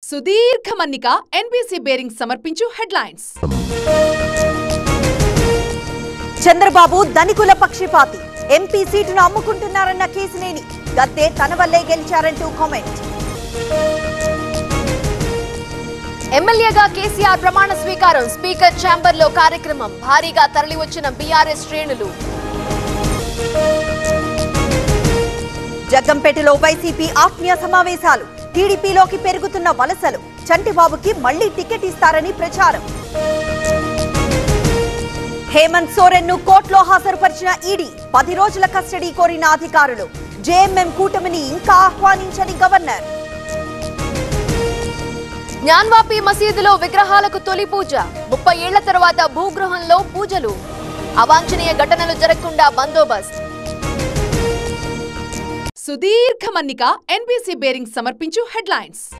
సుదీర్ఘ మన్నిక NBC bearing సమర్పించు హెడ్లైన్స్ చంద్రబాబు ధనికుల పక్షపాతి ఎంపీ సీటును అమ్ముకుంటున్నారన్న కేసినేని గద్దె తన వల్లే గెలిచారంటూ కామెంట్ ఎమ్మెల్యేగా కేసీఆర్ ప్రమాణ స్వీకారం స్పీకర్ ఛాంబర్ లో కార్యక్రమం భారీగా తరలివచ్చిన బీఆర్ఎస్ శ్రేణులు జగ్గంపేటలో వైసీపీ ఆత్మీయ సమావేశాలు టీడీపీలోకి పెరుగుతున్న వలసలు చంటిబాబుకి మళ్లీ టికెట్ ఇస్తారని ప్రచారం హేమంత్ సోరెన్ ను కోర్టులో హాజరుపరిచిన ఈడీ పది రోజుల కస్టడీ కోరిన అధికారులు జేఎంఎం కూటమిని ఇంకా ఆహ్వానించని గవర్నర్ జ్ఞాన్వాపి మసీదులో విగ్రహాలకు తొలి పూజ ముప్పై ఏళ్ల తర్వాత భూగృహంలో పూజలు అవాంఛనీయ ఘటనలు జరగకుండా బందోబస్త్ సుదీర్ఘ మన్నిక ఎన్బీసీ బేరింగ్ సమర్పించు హెడ్లైన్స్